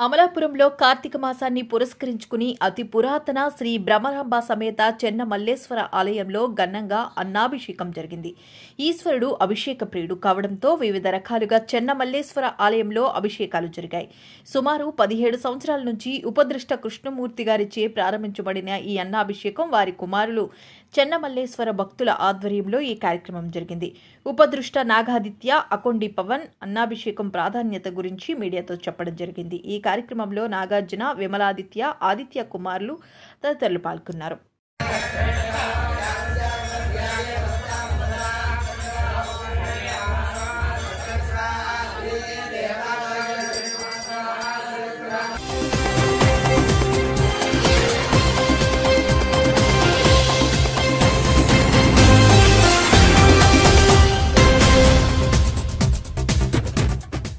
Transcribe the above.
అమలాపురంలో కార్తీక మాసాన్ని పురస్కరించుకుని అతి పురాతన శ్రీ భ్రమరాంబ సమేత చెన్న మల్లేశ్వర ఆలయంలో ఘనంగా అన్నాభిషేకం జరిగింది ఈశ్వరుడు అభిషేక ప్రియుడు కావడంతో వివిధ రకాలుగా చెన్న మల్లేశ్వర ఆలయంలో అభిషేకాలు జరిగాయి సుమారు పదిహేడు సంవత్సరాల నుంచి ఉపదృష్ట కృష్ణమూర్తి గారిచే ప్రారంభించబడిన ఈ అన్నాభిషేకం వారి కుమారులు చెన్నమల్లేశ్వర భక్తుల ఆధ్వర్యంలో ఈ కార్యక్రమం జరిగింది ఉపదృష్ట నాగాదిత్య అకొండి పవన్ అన్నాభిషేకం ప్రాధాన్యత గురించి మీడియాతో చెప్పడం జరిగింది ఈ కార్యక్రమంలో నాగార్జున విమలాదిత్య ఆదిత్య కుమార్లు తదితరులు పాల్గొన్నారు